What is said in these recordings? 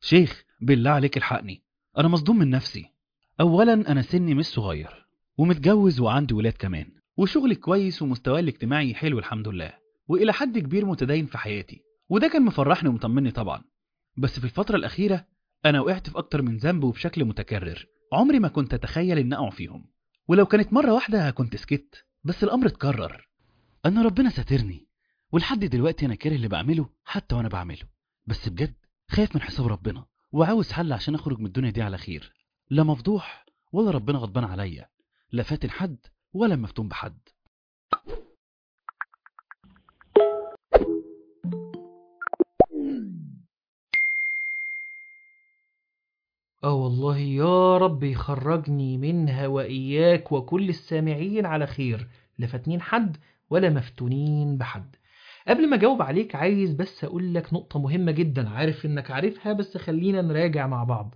شيخ بالله عليك الحقني انا مصدوم من نفسي اولا انا سني مش صغير ومتجوز وعندي ولاد كمان وشغلي كويس ومستواي الاجتماعي حلو الحمد لله والى حد كبير متدين في حياتي وده كان مفرحني ومطمني طبعا بس في الفترة الأخيرة أنا وقعت في أكتر من ذنب وبشكل متكرر عمري ما كنت أتخيل إن أقع فيهم ولو كانت مرة واحدة كنت سكت بس الأمر اتكرر أن ربنا ساترني ولحد دلوقتي أنا كاره اللي بعمله حتى وأنا بعمله بس بجد خايف من حساب ربنا وعاوز حل عشان أخرج من الدنيا دي على خير لا مفضوح ولا ربنا غضبان عليا لا فاتن حد ولا مفتون بحد اه والله يا رب يخرجني منها وإياك وكل السامعين على خير لا فاتنين حد ولا مفتونين بحد قبل ما اجاوب عليك عايز بس اقول لك نقطة مهمة جدا عارف انك عارفها بس خلينا نراجع مع بعض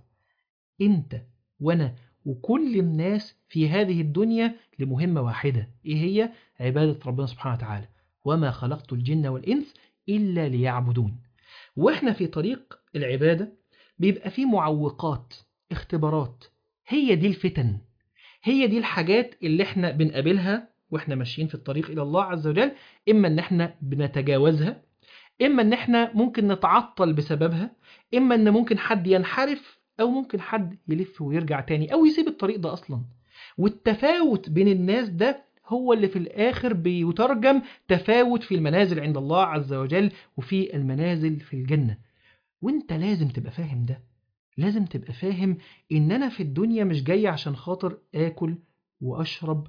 انت وانا وكل الناس في هذه الدنيا لمهمة واحدة ايه هي عبادة ربنا سبحانه وتعالى وما خلقت الجن والإنس إلا ليعبدون واحنا في طريق العبادة بيبقى فيه معوقات اختبارات هي دي الفتن هي دي الحاجات اللي احنا بنقابلها واحنا ماشيين في الطريق الى الله عز وجل اما ان احنا بنتجاوزها اما ان احنا ممكن نتعطل بسببها اما ان ممكن حد ينحرف او ممكن حد يلف ويرجع تاني او يسيب الطريق ده اصلا والتفاوت بين الناس ده هو اللي في الاخر بيترجم تفاوت في المنازل عند الله عز وجل وفي المنازل في الجنة وانت لازم تبقى فاهم ده لازم تبقى فاهم ان انا في الدنيا مش جاي عشان خاطر اكل واشرب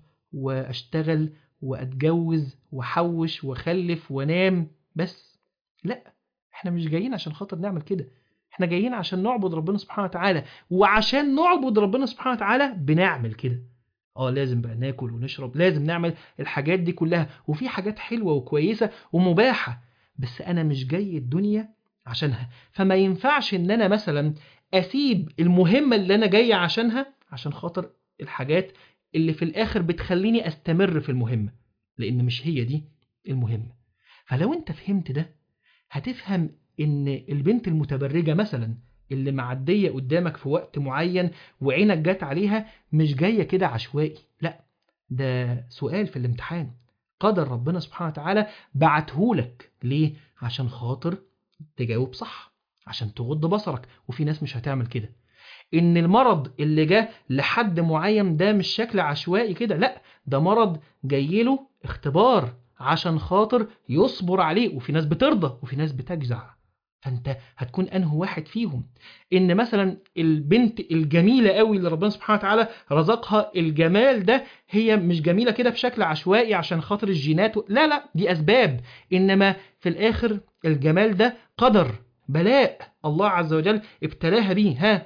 واشتغل واتجوز واحوش واخلف وانام بس لا احنا مش جايين عشان خاطر نعمل كده احنا جايين عشان نعبد ربنا سبحانه وتعالى وعشان نعبد ربنا سبحانه وتعالى بنعمل كده اه لازم بقى ناكل ونشرب لازم نعمل الحاجات دي كلها وفي حاجات حلوة وكويسة ومباحة بس انا مش جاي الدنيا عشانها فما ينفعش ان انا مثلا اسيب المهمة اللي انا جاي عشانها عشان خاطر الحاجات اللي في الاخر بتخليني استمر في المهمة لان مش هي دي المهمة فلو انت فهمت ده هتفهم ان البنت المتبرجة مثلا اللي معدية قدامك في وقت معين وعينك جت عليها مش جاية كده عشوائي لا ده سؤال في الامتحان قدر ربنا سبحانه وتعالى بعتهولك ليه عشان خاطر تجاوب صح عشان تغض بصرك وفي ناس مش هتعمل كده ان المرض اللي جه لحد معين ده مش شكل عشوائي كده لا ده مرض جايله اختبار عشان خاطر يصبر عليه وفي ناس بترضى وفي ناس بتجزع فانت هتكون انه واحد فيهم ان مثلا البنت الجميله قوي اللي ربنا سبحانه وتعالى رزقها الجمال ده هي مش جميله كده بشكل عشوائي عشان خاطر الجينات و... لا لا دي اسباب انما في الاخر الجمال ده قدر بلاء الله عز وجل ابتلاها بيه ها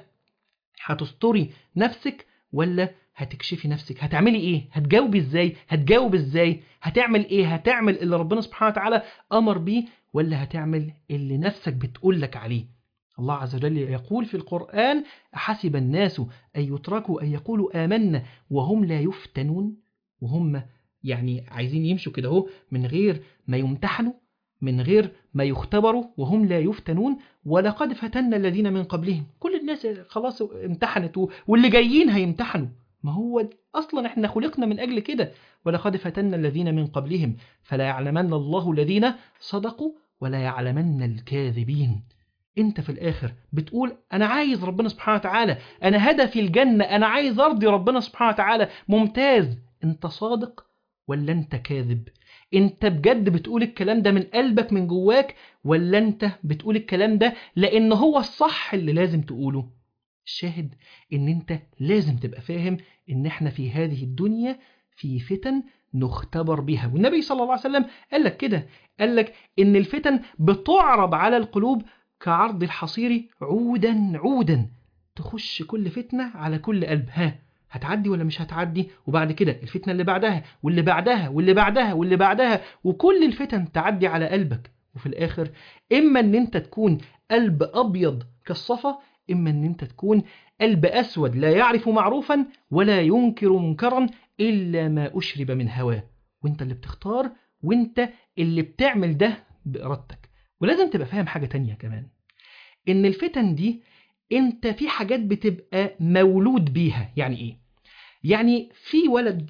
هتستري نفسك ولا هتكشفي نفسك هتعملي ايه هتجاوبي ازاي هتجاوب ازاي هتعمل ايه هتعمل اللي ربنا سبحانه وتعالى امر بيه ولا هتعمل اللي نفسك بتقول لك عليه الله عز وجل يقول في القرآن أحسب الناس أن يتركوا أن يقولوا آمنا وهم لا يفتنون وهم يعني عايزين يمشوا كده اهو من غير ما يمتحنوا من غير ما يختبروا وهم لا يفتنون ولقد فتنا الذين من قبلهم كل الناس خلاص امتحنت واللي جايين هيمتحنوا ما هو أصلا احنا خلقنا من أجل كده ولقد فتنا الذين من قبلهم فلا يعلمن الله الذين صدقوا ولا يعلمن الكاذبين انت في الاخر بتقول انا عايز ربنا سبحانه وتعالى انا هدفي الجنة انا عايز ارضي ربنا سبحانه وتعالى ممتاز انت صادق ولا انت كاذب انت بجد بتقول الكلام ده من قلبك من جواك ولا انت بتقول الكلام ده لان هو الصح اللي لازم تقوله الشاهد ان انت لازم تبقى فاهم ان احنا في هذه الدنيا في فتن نختبر بها والنبي صلى الله عليه وسلم قال لك كده قال لك ان الفتن بتعرض على القلوب كعرض الحصير عودا عودا تخش كل فتنة على كل قلب ها هتعدي ولا مش هتعدي وبعد كده الفتنة اللي بعدها واللي بعدها واللي بعدها واللي بعدها وكل الفتن تعدي على قلبك وفي الآخر إما أن أنت تكون قلب أبيض كالصفا إما أن أنت تكون قلب أسود لا يعرف معروفا ولا ينكر منكرا إلا ما أشرب من هواه وانت اللي بتختار وانت اللي بتعمل ده بإرادتك ولازم تبقى فاهم حاجة تانية كمان إن الفتن دي انت في حاجات بتبقى مولود بيها يعني ايه يعني في ولد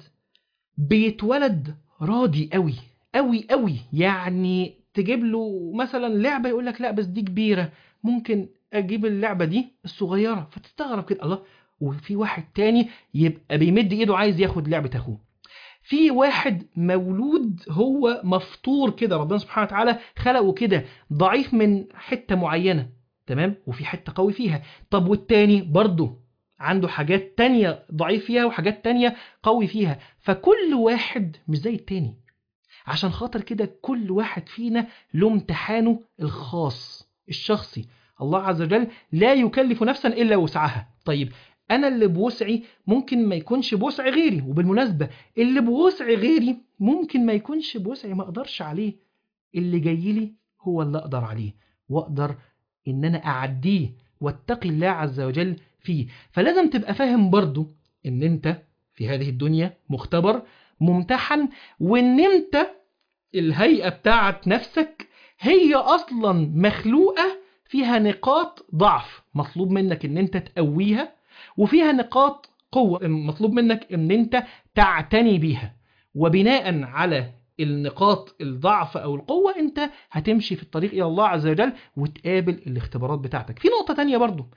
بيتولد راضي قوي قوي قوي يعني تجيب له مثلا لعبه يقول لك لا بس دي كبيره ممكن اجيب اللعبه دي الصغيره فتستغرب كده الله وفي واحد تاني يبقى بيمد ايده عايز ياخد لعبه اخوه في واحد مولود هو مفطور كده ربنا سبحانه وتعالى خلقه كده ضعيف من حته معينه تمام وفي حته قوي فيها طب والتاني برضه عنده حاجات تانية ضعيف فيها وحاجات تانية قوي فيها فكل واحد مش زي التاني عشان خاطر كده كل واحد فينا له امتحانه الخاص الشخصي الله عز وجل لا يكلف نفسا إلا وسعها طيب أنا اللي بوسعي ممكن ما يكونش بوسع غيري وبالمناسبة اللي بوسع غيري ممكن ما يكونش بوسعي ما أقدرش عليه اللي جاي لي هو اللي أقدر عليه وأقدر إن أنا أعديه واتقي الله عز وجل فيه فلازم تبقى فاهم برضو إن أنت في هذه الدنيا مختبر ممتحن وإن أنت الهيئة بتاعت نفسك هي أصلا مخلوقة فيها نقاط ضعف مطلوب منك إن أنت تقويها وفيها نقاط قوة مطلوب منك إن أنت تعتني بيها وبناء على النقاط الضعف أو القوة أنت هتمشي في الطريق إلى الله عز وجل وتقابل الاختبارات بتاعتك في نقطة تانية برضو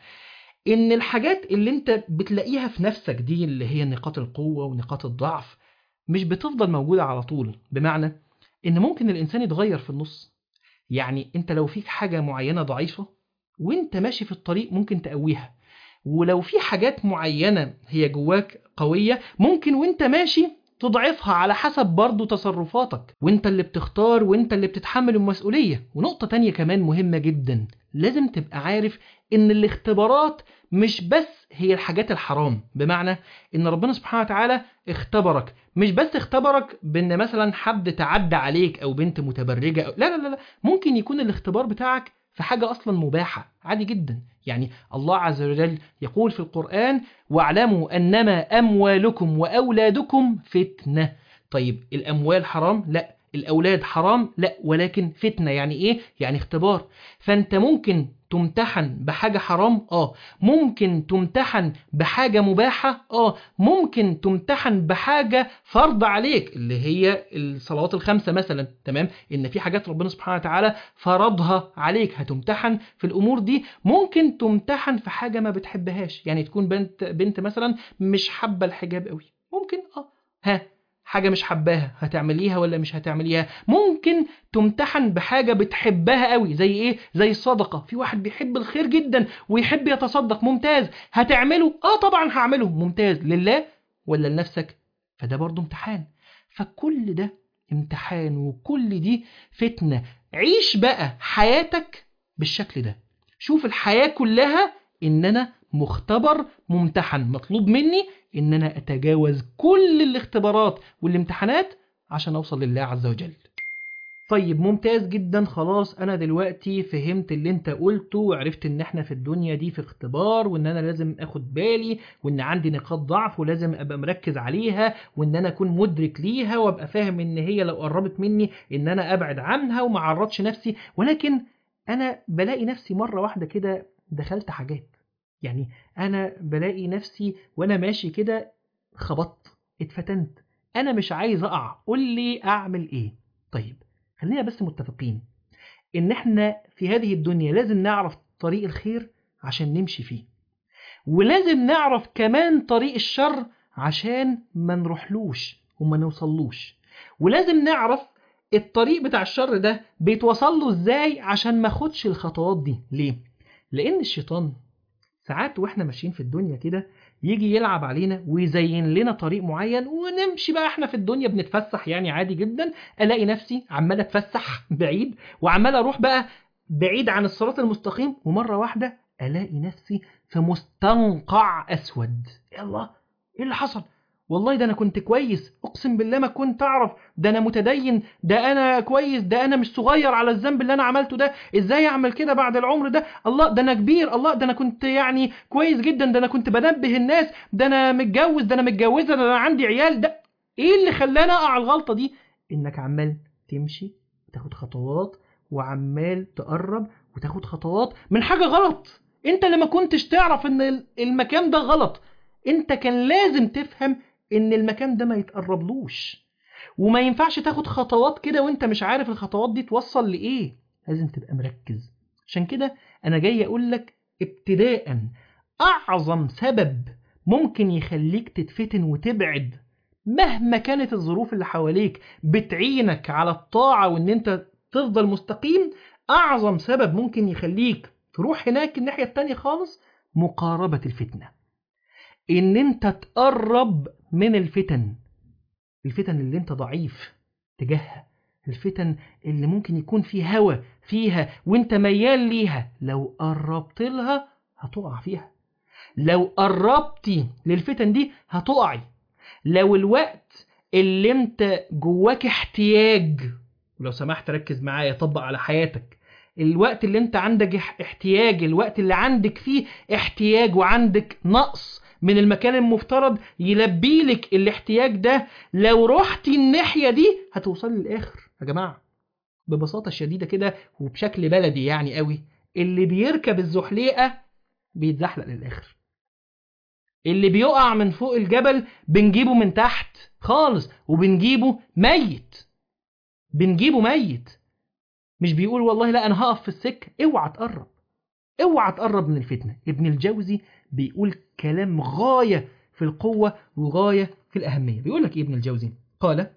إن الحاجات اللي أنت بتلاقيها في نفسك دي اللي هي نقاط القوة ونقاط الضعف مش بتفضل موجودة على طول بمعنى إن ممكن الإنسان يتغير في النص يعني أنت لو فيك حاجة معينة ضعيفة وأنت ماشي في الطريق ممكن تقويها ولو في حاجات معينة هي جواك قوية ممكن وانت ماشي تضعفها على حسب برضو تصرفاتك وانت اللي بتختار وانت اللي بتتحمل المسؤولية ونقطة تانية كمان مهمة جدا لازم تبقى عارف ان الاختبارات مش بس هي الحاجات الحرام بمعنى ان ربنا سبحانه وتعالى اختبرك مش بس اختبرك بان مثلا حد تعدى عليك او بنت متبرجة أو لا لا لا, لا. ممكن يكون الاختبار بتاعك في حاجة أصلا مباحة عادي جدا يعني الله عز وجل يقول في القرآن واعلموا أنما أموالكم وأولادكم فتنة طيب الأموال حرام؟ لا الأولاد حرام؟ لا ولكن فتنة يعني إيه؟ يعني اختبار فأنت ممكن تمتحن بحاجة حرام اه ممكن تمتحن بحاجة مباحة اه ممكن تمتحن بحاجة فرض عليك اللي هي الصلوات الخمسة مثلا تمام ان في حاجات ربنا سبحانه وتعالى فرضها عليك هتمتحن في الامور دي ممكن تمتحن في حاجة ما بتحبهاش يعني تكون بنت بنت مثلا مش حابة الحجاب قوي ممكن اه ها حاجة مش حباها هتعمليها ولا مش هتعمليها ممكن تمتحن بحاجة بتحبها قوي زي ايه زي الصدقة في واحد بيحب الخير جدا ويحب يتصدق ممتاز هتعمله اه طبعا هعمله ممتاز لله ولا لنفسك فده برضو امتحان فكل ده امتحان وكل دي فتنة عيش بقى حياتك بالشكل ده شوف الحياة كلها ان انا مختبر ممتحن مطلوب مني ان انا اتجاوز كل الاختبارات والامتحانات عشان اوصل لله عز وجل طيب ممتاز جدا خلاص انا دلوقتي فهمت اللي انت قلته وعرفت ان احنا في الدنيا دي في اختبار وان انا لازم اخد بالي وان عندي نقاط ضعف ولازم ابقى مركز عليها وان انا اكون مدرك ليها وابقى فاهم ان هي لو قربت مني ان انا ابعد عنها وما اعرضش نفسي ولكن انا بلاقي نفسي مرة واحدة كده دخلت حاجات يعني انا بلاقي نفسي وانا ماشي كده خبطت اتفتنت انا مش عايز اقع قول لي اعمل ايه طيب خلينا بس متفقين ان احنا في هذه الدنيا لازم نعرف طريق الخير عشان نمشي فيه ولازم نعرف كمان طريق الشر عشان ما نروحلوش وما نوصلوش ولازم نعرف الطريق بتاع الشر ده بيتوصل له ازاي عشان ما اخدش الخطوات دي ليه لان الشيطان ساعات واحنا ماشيين في الدنيا كده يجي يلعب علينا ويزين لنا طريق معين ونمشي بقى احنا في الدنيا بنتفسح يعني عادي جدا الاقي نفسي عمال اتفسح بعيد وعمال اروح بقى بعيد عن الصراط المستقيم ومره واحده الاقي نفسي في مستنقع اسود يلا ايه اللي حصل والله ده انا كنت كويس اقسم بالله ما كنت اعرف ده انا متدين ده انا كويس ده انا مش صغير على الذنب اللي انا عملته ده ازاي اعمل كده بعد العمر ده الله ده انا كبير الله ده انا كنت يعني كويس جدا ده انا كنت بنبه الناس ده انا متجوز ده انا متجوزه ده انا عندي عيال ده ايه اللي خلاني اقع الغلطه دي انك عمال تمشي وتاخد خطوات وعمال تقرب وتاخد خطوات من حاجه غلط انت اللي ما كنتش تعرف ان ال- المكان ده غلط انت كان لازم تفهم ان المكان ده ما يتقربلوش وما ينفعش تاخد خطوات كده وانت مش عارف الخطوات دي توصل لايه لازم تبقى مركز عشان كده انا جاي اقول لك ابتداء اعظم سبب ممكن يخليك تتفتن وتبعد مهما كانت الظروف اللي حواليك بتعينك على الطاعة وان انت تفضل مستقيم اعظم سبب ممكن يخليك تروح هناك الناحية التانية خالص مقاربة الفتنة ان انت تقرب من الفتن الفتن اللي انت ضعيف تجاهها الفتن اللي ممكن يكون في هوى فيها وانت ميال ليها لو قربت لها هتقع فيها لو قربتي للفتن دي هتقعي لو الوقت اللي انت جواك احتياج ولو سمحت ركز معايا طبق على حياتك الوقت اللي انت عندك اح- احتياج الوقت اللي عندك فيه احتياج وعندك نقص من المكان المفترض يلبي لك الاحتياج ده لو رحتي الناحية دي هتوصلي للآخر يا جماعة ببساطة شديدة كده وبشكل بلدي يعني قوي اللي بيركب الزحليقة بيتزحلق للآخر اللي بيقع من فوق الجبل بنجيبه من تحت خالص وبنجيبه ميت بنجيبه ميت مش بيقول والله لا انا هقف في السكه اوعى تقرب اوعى تقرب من الفتنه ابن الجوزي بيقول كلام غايه في القوه وغايه في الاهميه بيقول لك إيه ابن الجوزي قال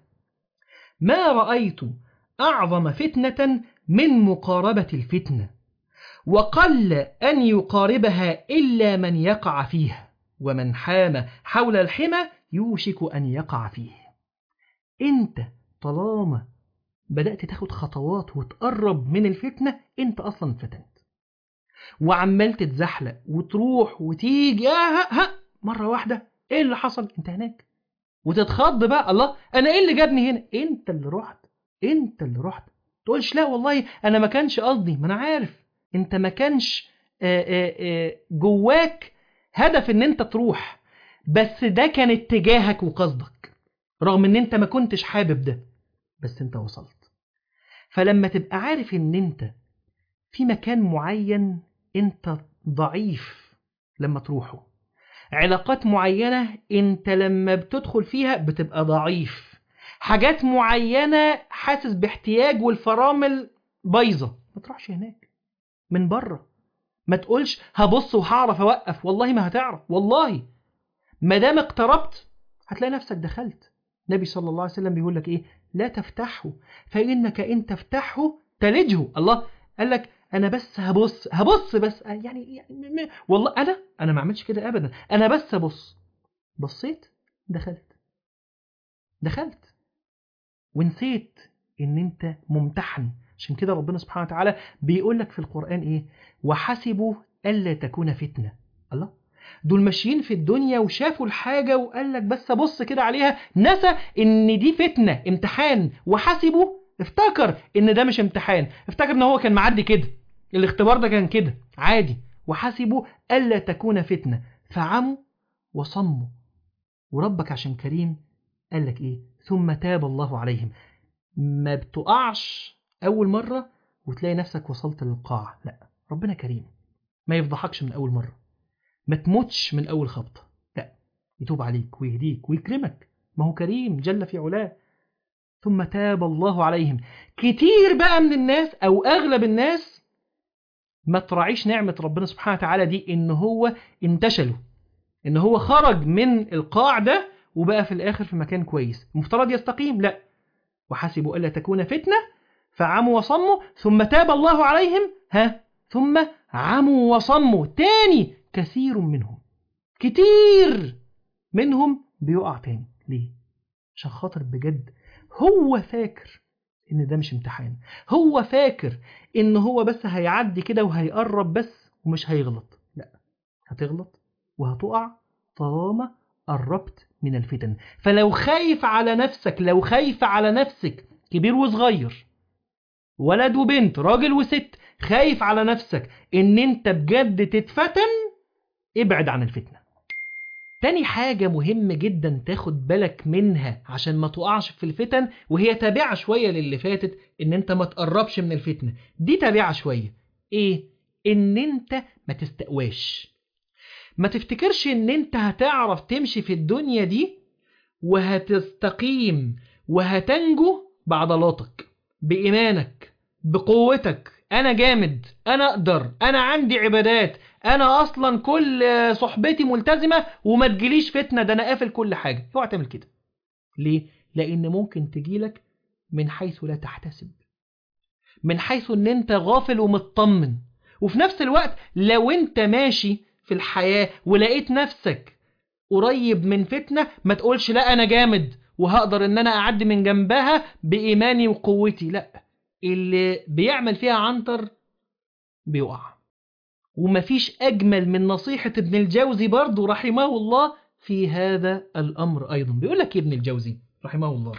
ما رايت اعظم فتنه من مقاربه الفتنه وقل ان يقاربها الا من يقع فيها ومن حام حول الحمى يوشك ان يقع فيه انت طالما بدأت تاخد خطوات وتقرب من الفتنة انت اصلا اتفتنت وعمال تتزحلق وتروح وتيجي آه ها ها مرة واحدة ايه اللي حصل انت هناك وتتخض بقى الله انا ايه اللي جابني هنا انت اللي رحت انت اللي رحت تقولش لا والله انا ما كانش قصدي ما انا عارف انت ما كانش آه، آه، آه، جواك هدف ان انت تروح بس ده كان اتجاهك وقصدك رغم ان انت ما كنتش حابب ده بس انت وصلت فلما تبقى عارف ان انت في مكان معين انت ضعيف لما تروحه علاقات معينة انت لما بتدخل فيها بتبقى ضعيف حاجات معينة حاسس باحتياج والفرامل بايظة ما تروحش هناك من بره ما تقولش هبص وهعرف اوقف والله ما هتعرف والله ما دام اقتربت هتلاقي نفسك دخلت النبي صلى الله عليه وسلم بيقول لك ايه لا تفتحه فانك ان تفتحه تلجه الله قال لك انا بس هبص هبص بس يعني, يعني م- م- والله انا انا ما اعملش كده ابدا انا بس ابص بصيت دخلت دخلت ونسيت ان انت ممتحن عشان كده ربنا سبحانه وتعالى بيقول لك في القرآن ايه وحسبوا ألا تكون فتنة الله دول ماشيين في الدنيا وشافوا الحاجة وقال لك بس ابص كده عليها نسى ان دي فتنة امتحان وحسبوا افتكر ان ده مش امتحان افتكر ان هو كان معدي كده الاختبار ده كان كده عادي وحسبوا ألا تكون فتنة فعموا وصموا وربك عشان كريم قال لك ايه ثم تاب الله عليهم ما بتقعش اول مرة وتلاقي نفسك وصلت للقاع لا ربنا كريم ما يفضحكش من اول مرة ما تموتش من اول خبطة لا يتوب عليك ويهديك ويكرمك ما هو كريم جل في علاه ثم تاب الله عليهم كتير بقى من الناس او اغلب الناس ما تراعيش نعمة ربنا سبحانه وتعالى دي ان هو انتشلوا ان هو خرج من القاع ده وبقى في الاخر في مكان كويس المفترض يستقيم لا وحسبوا الا تكون فتنه فعموا وصموا ثم تاب الله عليهم ها ثم عموا وصموا تاني كثير منهم كتير منهم بيقع تاني ليه عشان خاطر بجد هو فاكر ان ده مش امتحان هو فاكر ان هو بس هيعدي كده وهيقرب بس ومش هيغلط لا هتغلط وهتقع طالما قربت من الفتن فلو خايف على نفسك لو خايف على نفسك كبير وصغير ولد وبنت راجل وست خايف على نفسك ان انت بجد تتفتن ابعد عن الفتنة تاني حاجة مهم جدا تاخد بالك منها عشان ما تقعش في الفتن وهي تابعة شوية للي فاتت ان انت ما تقربش من الفتنة دي تابعة شوية ايه ان انت ما تستقواش ما تفتكرش ان انت هتعرف تمشي في الدنيا دي وهتستقيم وهتنجو بعضلاتك بإيمانك بقوتك أنا جامد أنا أقدر أنا عندي عبادات أنا أصلا كل صحبتي ملتزمة وما تجيليش فتنة ده أنا قافل كل حاجة اوعى تعمل كده ليه؟ لأن ممكن تجيلك من حيث لا تحتسب من حيث ان انت غافل ومطمن وفي نفس الوقت لو انت ماشي في الحياة ولقيت نفسك قريب من فتنة ما تقولش لا انا جامد وهقدر ان انا اعدي من جنبها بايماني وقوتي لا اللي بيعمل فيها عنتر بيقع ومفيش اجمل من نصيحة ابن الجوزي برضو رحمه الله في هذا الامر ايضا بيقول لك ابن الجوزي رحمه الله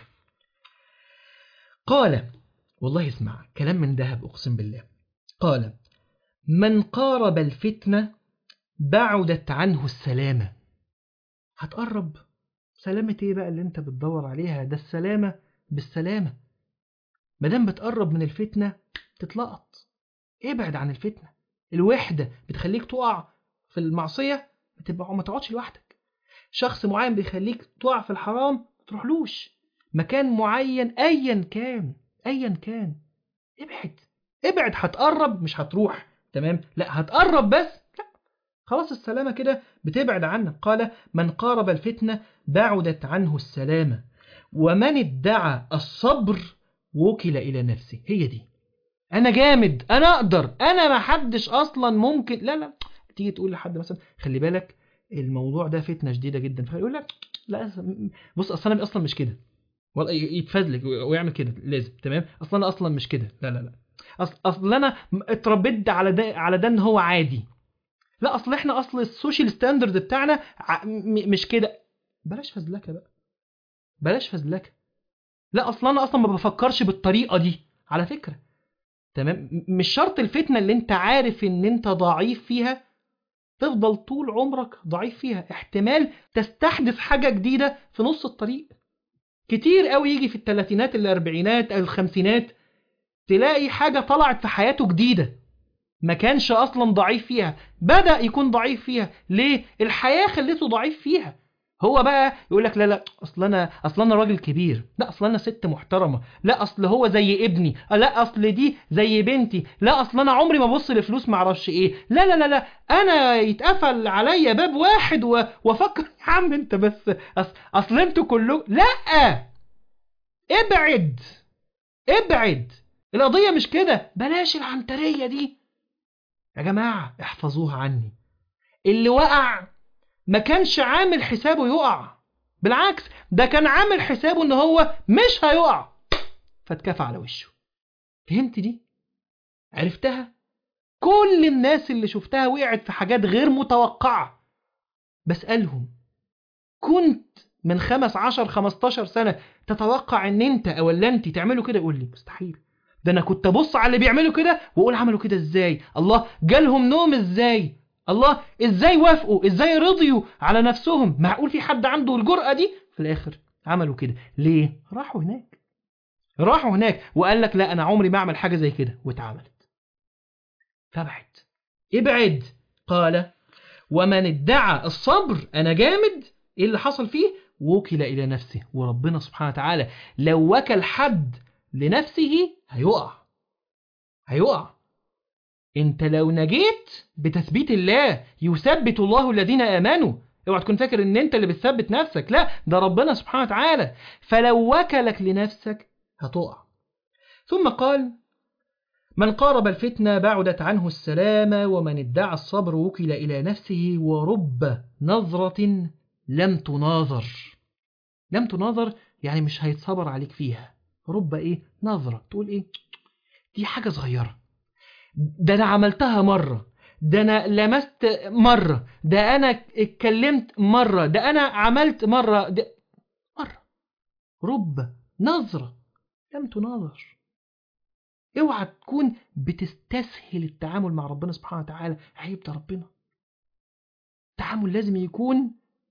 قال والله اسمع كلام من ذهب أقسم بالله قال من قارب الفتنة بعدت عنه السلامة هتقرب سلامة ايه بقى اللي انت بتدور عليها ده السلامة بالسلامة مادام بتقرب من الفتنة تتلقط ابعد عن الفتنة الوحدة بتخليك تقع في المعصية بتبقى ما تقعدش لوحدك شخص معين بيخليك تقع في الحرام ما تروحلوش مكان معين ايا كان ايا كان ابعد ابعد هتقرب مش هتروح تمام لا هتقرب بس لا خلاص السلامة كده بتبعد عنك قال من قارب الفتنة بعدت عنه السلامة ومن ادعى الصبر وكل إلى نفسه هي دي أنا جامد أنا أقدر أنا ما حدش أصلا ممكن لا لا تيجي تقول لحد مثلا خلي بالك الموضوع ده فتنة شديدة جدا فيقول لك لا بص أصلا أنا أصلا مش كده والله يتفزلك ويعمل كده لازم تمام اصلا انا اصلا مش كده لا لا لا اصل اصل انا اتربيت على ده على ده ان هو عادي لا اصل احنا اصل السوشيال ستاندرد بتاعنا ع- م- مش كده بلاش فزلكه بقى بلاش فزلكه لا اصل انا اصلا ما بفكرش بالطريقه دي على فكره تمام م- مش شرط الفتنه اللي انت عارف ان انت ضعيف فيها تفضل طول عمرك ضعيف فيها احتمال تستحدث حاجه جديده في نص الطريق كتير قوي يجي في الثلاثينات الاربعينات الخمسينات تلاقي حاجة طلعت في حياته جديدة ما كانش اصلا ضعيف فيها بدأ يكون ضعيف فيها ليه الحياة خلته ضعيف فيها هو بقى يقول لك لا لا اصل انا اصل انا راجل كبير لا اصل انا ست محترمه لا اصل هو زي ابني لا اصل دي زي بنتي لا اصل انا عمري ما ابص لفلوس ما اعرفش ايه لا لا لا لا انا يتقفل عليا باب واحد و- وافكر يا عم انت بس أص... اصل انتوا كلكم لا ابعد ابعد القضيه مش كده بلاش العنتريه دي يا جماعه احفظوها عني اللي وقع ما كانش عامل حسابه يقع بالعكس ده كان عامل حسابه ان هو مش هيقع فاتكفى على وشه فهمت دي عرفتها كل الناس اللي شفتها وقعت في حاجات غير متوقعة بسألهم كنت من خمس عشر خمستاشر سنة تتوقع ان انت او اللي انت تعملوا كده يقول لي مستحيل ده انا كنت ابص على اللي بيعملوا كده واقول عملوا كده ازاي الله جالهم نوم ازاي الله ازاي وافقوا ازاي رضيوا على نفسهم معقول في حد عنده الجرأة دي في الاخر عملوا كده ليه راحوا هناك راحوا هناك وقال لك لا انا عمري ما اعمل حاجة زي كده واتعملت فابعد ابعد قال ومن ادعى الصبر انا جامد ايه اللي حصل فيه وكل الى نفسه وربنا سبحانه وتعالى لو وكل حد لنفسه هيقع هيقع انت لو نجيت بتثبيت الله يثبت الله الذين امنوا اوعى تكون فاكر ان انت اللي بتثبت نفسك لا ده ربنا سبحانه وتعالى فلو وكلك لنفسك هتقع ثم قال من قارب الفتنة بعدت عنه السلامة ومن ادعى الصبر وكل إلى نفسه ورب نظرة لم تناظر لم تناظر يعني مش هيتصبر عليك فيها رب ايه نظرة تقول ايه دي حاجة صغيرة ده انا عملتها مرة ده انا لمست مرة ده انا اتكلمت مرة ده انا عملت مرة ده مرة رب نظرة لم تناظر اوعى تكون بتستسهل التعامل مع ربنا سبحانه وتعالى عيب ده ربنا التعامل لازم يكون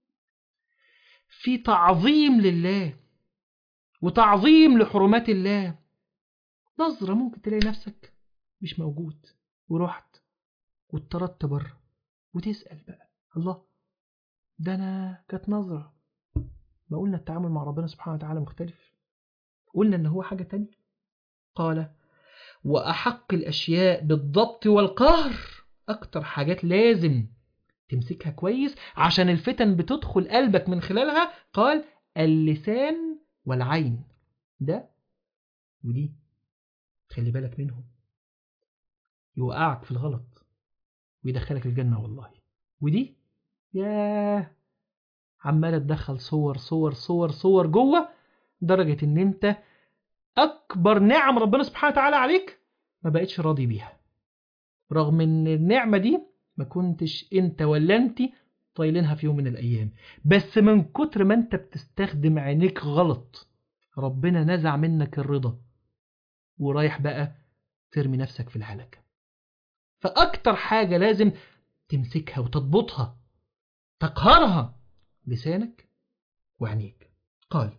في تعظيم لله وتعظيم لحرمات الله نظرة ممكن تلاقي نفسك مش موجود ورحت واتطردت بره وتسأل بقى الله ده أنا كانت نظرة ما قلنا التعامل مع ربنا سبحانه وتعالى مختلف قلنا إن هو حاجة تانية قال وأحق الأشياء بالضبط والقهر أكتر حاجات لازم تمسكها كويس عشان الفتن بتدخل قلبك من خلالها قال اللسان والعين ده ودي خلي بالك منهم يوقعك في الغلط ويدخلك الجنة والله ودي ياه عمالة تدخل صور صور صور صور جوه درجة ان انت اكبر نعم ربنا سبحانه وتعالى عليك ما بقتش راضي بيها رغم ان النعمة دي ما كنتش انت ولا انت طايلينها في يوم من الايام بس من كتر ما انت بتستخدم عينيك غلط ربنا نزع منك الرضا ورايح بقى ترمي نفسك في الهلكة فأكتر حاجة لازم تمسكها وتضبطها تقهرها لسانك وعينيك قال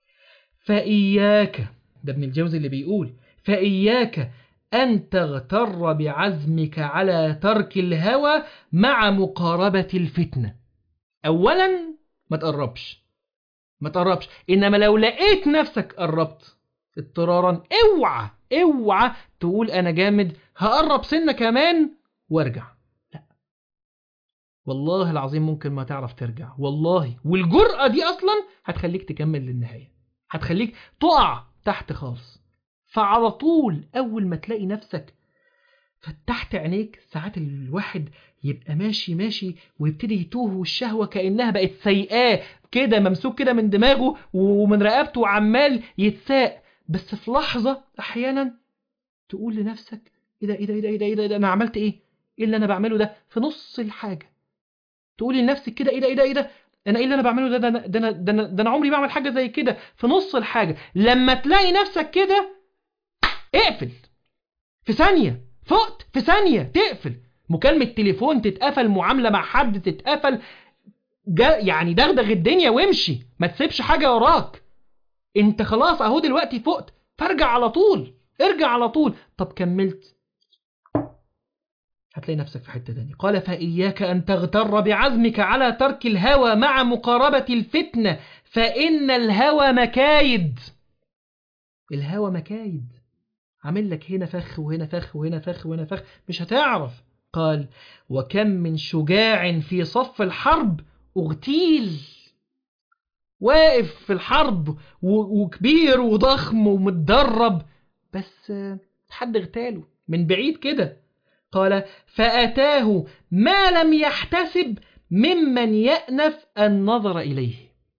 فإياك ده ابن الجوزي اللي بيقول فإياك أن تغتر بعزمك على ترك الهوى مع مقاربة الفتنة أولا ما تقربش ما تقربش إنما لو لقيت نفسك قربت اضطرارا اوعى اوعى تقول أنا جامد هقرب سنة كمان وارجع لا والله العظيم ممكن ما تعرف ترجع والله والجرأة دي أصلا هتخليك تكمل للنهاية هتخليك تقع تحت خالص فعلى طول أول ما تلاقي نفسك فتحت عينيك ساعات الواحد يبقى ماشي ماشي ويبتدي يتوه والشهوة كأنها بقت سيئاه كده ممسوك كده من دماغه ومن رقبته وعمال يتساق بس في لحظة أحيانا تقول لنفسك إيه ده إيه ده إيه ده إيه ده, إيه ده, إيه ده أنا عملت إيه؟ إيه اللي أنا بعمله ده؟ في نص الحاجة تقولي لنفسك كده إيه ده إيه ده إيه ده أنا إيه اللي أنا بعمله ده ده أنا ده أنا ده أنا, ده أنا عمري بعمل حاجة زي كده في نص الحاجة لما تلاقي نفسك كده اقفل في ثانية فقت في ثانية تقفل مكالمة تليفون تتقفل معاملة مع حد تتقفل جا يعني دغدغ الدنيا وامشي ما تسيبش حاجة وراك انت خلاص اهو دلوقتي فقت فارجع على طول ارجع على طول طب كملت هتلاقي نفسك في حتة تانية قال فإياك أن تغتر بعزمك على ترك الهوى مع مقاربة الفتنة فإن الهوى مكايد الهوى مكايد عامل لك هنا فخ وهنا فخ وهنا فخ وهنا فخ مش هتعرف قال وكم من شجاع في صف الحرب اغتيل واقف في الحرب وكبير وضخم ومتدرب بس حد اغتاله من بعيد كده قال فأتاه ما لم يحتسب ممن يأنف النظر إليه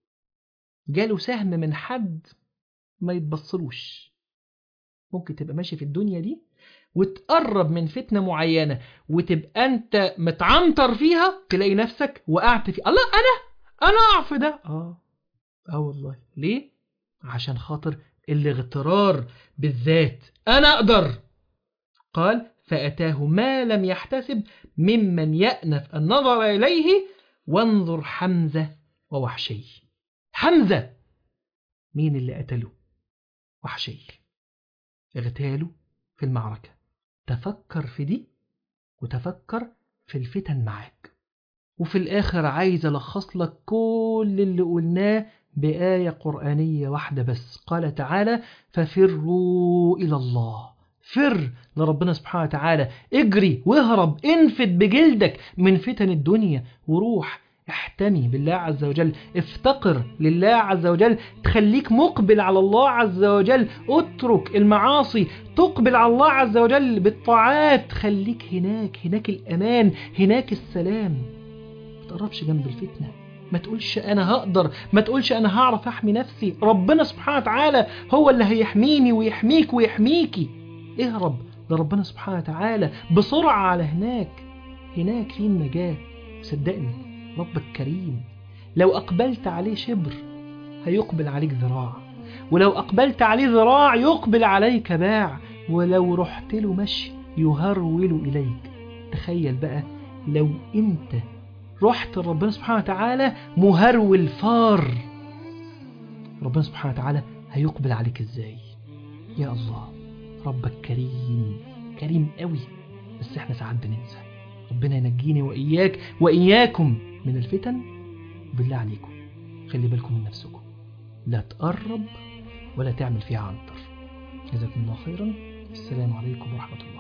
جاله سهم من حد ما يتبصلوش ممكن تبقى ماشي في الدنيا دي وتقرب من فتنة معينة وتبقى انت متعنطر فيها تلاقي نفسك وقعت في الله انا انا اقع في ده اه اه والله ليه عشان خاطر الاغترار بالذات انا اقدر قال فأتاه ما لم يحتسب ممن يأنف النظر إليه وانظر حمزة ووحشي حمزة مين اللي قتله وحشي اغتاله في المعركة تفكر في دي وتفكر في الفتن معاك وفي الآخر عايز ألخص لك كل اللي قلناه بآية قرآنية واحدة بس قال تعالى ففروا إلى الله فر لربنا سبحانه وتعالى اجري واهرب انفد بجلدك من فتن الدنيا وروح احتمي بالله عز وجل افتقر لله عز وجل تخليك مقبل على الله عز وجل اترك المعاصي تقبل على الله عز وجل بالطاعات خليك هناك هناك الأمان هناك السلام ما تقربش جنب الفتنة ما تقولش أنا هقدر ما تقولش أنا هعرف أحمي نفسي ربنا سبحانه وتعالى هو اللي هيحميني ويحميك ويحميكي اهرب لربنا سبحانه وتعالى بسرعة على هناك هناك في النجاة صدقني ربك كريم لو أقبلت عليه شبر هيقبل عليك ذراع ولو أقبلت عليه ذراع يقبل عليك باع ولو رحت له مشي يهرول إليك تخيل بقى لو أنت رحت لربنا سبحانه وتعالى مهرول فار ربنا سبحانه وتعالى هيقبل عليك ازاي يا الله ربك كريم كريم قوي بس احنا ساعات بننسى ربنا ينجيني وإياك وإياكم من الفتن بالله عليكم خلي بالكم من نفسكم لا تقرب ولا تعمل فيها عنتر جزاكم الله خيرا السلام عليكم ورحمة الله